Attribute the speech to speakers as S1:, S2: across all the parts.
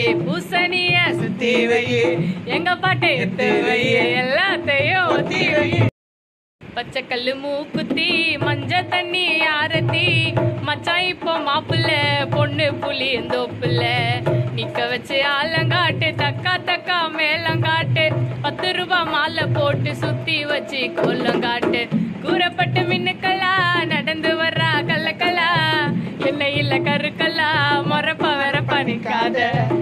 S1: பூசணிய சுத்தி வை எங்க பாட்டை எத்து வை எல்லாத்தையும் ஒத்தி வை பச்சைக்கல்லு மூக்குத்தி மஞ்ச தண்ணி ஆரத்தி மச்சான் இப்போ மாப்பிள்ள பொண்ணு புலி எந்தோப்புல நிக்க வச்சு ஆலங்காட்டு தக்கா தக்கா மேலங்காட்டு பத்து ரூபாய் மாலை போட்டு சுத்தி வச்சு கொல்லங்காட்டு கூறப்பட்டு மின்னுக்கலா நடந்து வர்றா கல்லக்கலா இல்லை இல்ல கருக்கல்லா மொறப்ப வரப்ப நிக்காத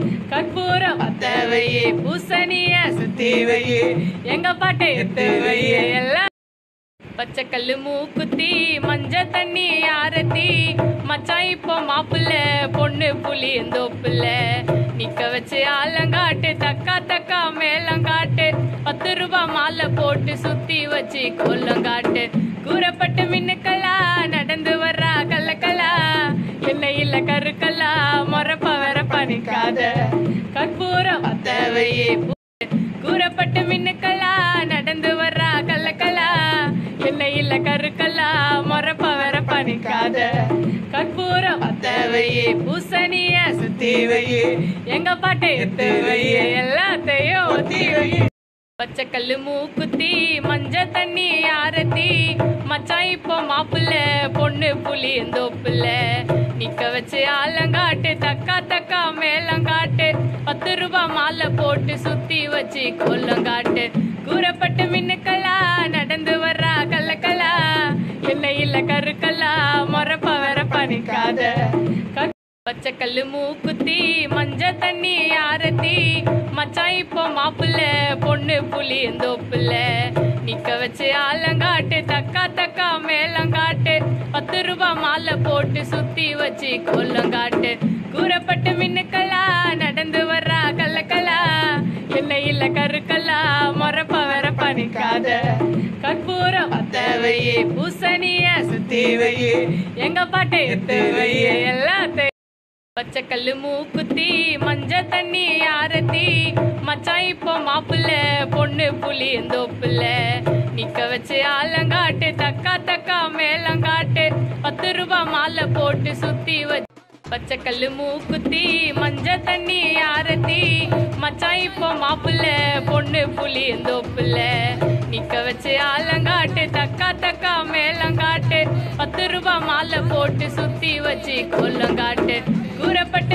S1: கற்பூரம் பத்த வையே பூசணிய சுத்தி வையே எங்க பாட்டை எத்து வையே எல்லாம் பச்சைக்கல்லு மூக்குத்தி மஞ்ச தண்ணி ஆரத்தி மச்சான் இப்போ மாப்பிள்ள பொண்ணு புலி எந்தோப்புல நிக்க வச்சு ஆலங்காட்டு தக்கா தக்கா மேலங்காட்டு பத்து ரூபாய் மாலை போட்டு சுத்தி வச்சு கொல்லங்காட்டு கூறப்பட்டு மின்னுக்கலா நடந்து வர்றா கல்லக்கலா இல்லை இல்ல கருக்கல்லா மொறப்ப வரப்ப நிக்காத கற்பூரம் பத்த வையே கூறப்பட்டு மின்னுக்கலா நடந்து வர்றா கல்லக்கலா இல்லை இல்ல கருக்கல்லா மொறப்ப வரப்ப நிக்காத கற்பூரம் பத்த வையே பூசணிய சுத்தி வையே எங்க பாட்டை எத்து வையே எல்லாத்தையும் ஒத்தி வையே பச்சைக்கல்லு மூக்குத்தி மஞ்ச தண்ணி ஆரத்தி மச்சான் இப்போ மாப்பிள்ள பொண்ணு புலி எந்தோப்புல நிக்க வச்சு ஆலங்காட்டு தக்கா தக்கா மேலங்காட்டு பத்து ரூபாய் மாலை போட்டு சுத்தி வச்சு கொல்லங்காட்டு கூறப்பட்டு மின்னுக்கலா நடந்து வர்றா கல்லக்கலா இல்லை இல்ல கருக்கல்லா மொறப்ப வரப்ப நிக்காத கற்- பச்சைக்கல்லு மூக்குத்தி மஞ்ச தண்ணி ஆரத்தி மச்சான் இப்போ மாப்பிள்ள பொண்ணு புலி எந்தோப்புல நிக்க வச்சு ஆலங்காட்டு தக்கா தக்கா மேலங்காட்டு பத்து ரூபாய் மாலை போட்டு சுத்தி வச்சு கொல்லங்காட்டு கூறப்பட்டு மின்னுக்கலா நடந்து வர்றா கல்லக்கலா இல்லை இல்ல கருக்கல்லா மொறப்ப வரப்ப நிக்காத கற்பூரம் பத்த வையே பூசணிய சுத்தி வையே எங்க பாட்டை எத்து வையே எல்லாத்தையும் பச்சைக்கல்லு மூக்குத்தி மஞ்ச தண்ணி ஆரத்தி மச்சான் இப்போ மாப்பிள்ள பொண்ணு புலி எந்தோப்புல நிக்க வச்சு ஆலங்காட்டு தக்கா தக்கா மேலங்காட்டு பத்து ரூபாய் மாலை போட்டு சுத்தி வச்சு பச்சைக்கல்லு மூக்குத்தி மஞ்ச தண்ணி ஆரத்தி மச்சான் இப்போ மாப்பிள்ள பொண்ணு புலி எந்தோப்புல நிக்க வச்சு ஆலங்காட்டு தக்கா தக்கா மேலங்காட்டு பத்து ரூபாய் மாலை போட்டு சுத்தி வச்சு கொல்லங்காட்டு கூறப்பட்டு